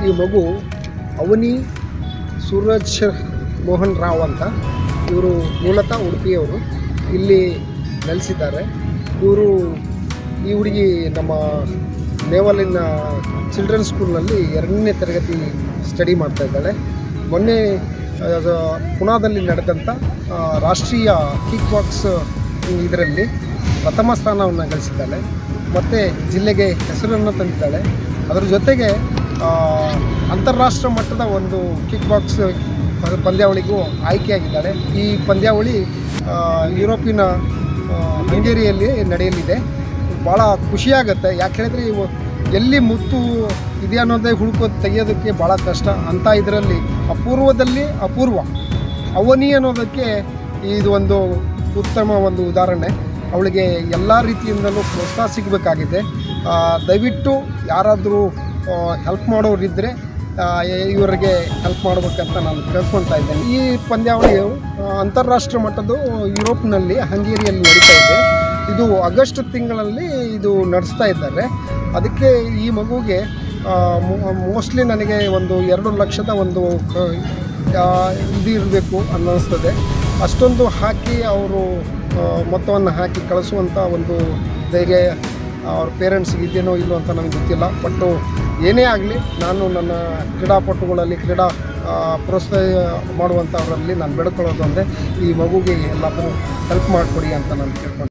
ಈ ಮಗು ಅವನಿ ಸೂರಜ್ ಮೋಹನ್ ರಾವ್ ಅಂತ ಇವರು ಮೂಲತಃ ಉಡುಪಿಯವರು ಇಲ್ಲಿ ನೆಲೆಸಿದ್ದಾರೆ ಇವರು ಈ ಹುಡುಗಿ ನಮ್ಮ ನೇವಲಿನ ಚಿಲ್ಡ್ರನ್ ಸ್ಕೂಲ್ನಲ್ಲಿ ಎರಡನೇ ತರಗತಿ ಸ್ಟಡಿ ಮಾಡ್ತಾ ಇದ್ದಾಳೆ ಮೊನ್ನೆ ಅದು ಪುಣಾದಲ್ಲಿ ನಡೆದಂಥ ಆ, ರಾಷ್ಟ್ರೀಯ ಕಿಕ್ ಬಾಕ್ಸ್ ಇದರಲ್ಲಿ ಪ್ರಥಮ ಸ್ಥಾನವನ್ನು ಗಳಿಸಿದ್ದಾಳೆ ಮತ್ತು ಜಿಲ್ಲೆಗೆ ಹೆಸರನ್ನು ತಂದಿದ್ದಾಳೆ ಅದರ ಜೊತೆಗೆ ಆ, ಅಂತಾರಾಷ್ಟ್ರ ಮಟ್ಟದ ಒಂದು ಕಿಕ್ ಬಾಕ್ಸ್ ಪಂದ್ಯಾವಳಿಗೂ ಆಯ್ಕೆಯಾಗಿದ್ದಾಳೆ ಈ ಪಂದ್ಯಾವಳಿ ಆ, ಯುರೋಪಿನ ಆ, ಹಂಗೇರಿಯಲ್ಲಿ ನಡೆಯಲಿದೆ ಭಾಳ ಖುಷಿಯಾಗುತ್ತೆ ಯಾಕೆ ಹೇಳಿದ್ರೆ ಇವು ಎಲ್ಲಿ ಮುತ್ತು ಇದೆ ಅನ್ನೋದೇ ಹುಡುಕೋದು ತೆಗೆಯೋದಕ್ಕೆ ಭಾಳ ಕಷ್ಟ ಅಂಥ ಇದರಲ್ಲಿ ಅಪೂರ್ವದಲ್ಲಿ ಅಪೂರ್ವ ಅವನಿ ಅನ್ನೋದಕ್ಕೆ ಇದು ಒಂದು ಉತ್ತಮ ಒಂದು ಉದಾಹರಣೆ ಅವಳಿಗೆ ಎಲ್ಲ ರೀತಿಯಿಂದಲೂ ಪ್ರೋತ್ಸಾಹ ಸಿಗಬೇಕಾಗಿದೆ ಆ, ದಯವಿಟ್ಟು ಯಾರಾದರೂ ಹೆಲ್ಪ್ ಮಾಡೋರಿದ್ದರೆ ಇವರಿಗೆ ಹೆಲ್ಪ್ ಮಾಡಬೇಕಂತ ನಾನು ಕೇಳ್ಕೊತಾ ಇದ್ದೇನೆ ಈ ಪಂದ್ಯಾವಳಿಯು ಆ, ಅಂತಾರಾಷ್ಟ್ರೀಯ ಮಟ್ಟದ್ದು ಯುರೋಪ್ನಲ್ಲಿ ಹಂಗೇರಿಯಲ್ಲಿ ನಡೀತಾ ಇದೆ ಇದು ಆಗಸ್ಟ್ ತಿಂಗಳಲ್ಲಿ ಇದು ನಡೆಸ್ತಾ ಇದ್ದಾರೆ ಅದಕ್ಕೆ ಈ ಮಗುಗೆ ಮೋಸ್ಟ್ಲಿ ನನಗೆ ಒಂದು ಎರಡು ಲಕ್ಷದ ಒಂದು ಕ- ಆ, ಇದು ಇರಬೇಕು ಅನ್ನಿಸ್ತದೆ ಅಷ್ಟೊಂದು ಹಾಕಿ ಅವರು ಮೊತ್ತವನ್ನು ಹಾಕಿ ಕಳಿಸುವಂಥ ಒಂದು ಧೈರ್ಯ ಅವ್ರ ಪೇರೆಂಟ್ಸ್ಗೆ ಇದೆಯೋ ಇಲ್ಲೋ ಅಂತ ನನಗೆ ಗೊತ್ತಿಲ್ಲ ಬಟ್ಟು ಏನೇ ಆಗಲಿ ನಾನು ನನ್ನ ಕ್ರೀಡಾಪಟುಗಳಲ್ಲಿ ಕ್ರೀಡಾ ಆ, ಪ್ರೋತ್ಸಾಹ ಮಾಡುವಂಥವರಲ್ಲಿ ನಾನು ಬೆಳ್ಕೊಳ್ಳೋದು ಅಂದರೆ ಈ ಮಗುಗೆ ಎಲ್ಲಾದರೂ ಹೆಲ್ಪ್ ಮಾಡಿಕೊಡಿ ಅಂತ ನಾನು ಕೇಳ್ಕೊಂಡು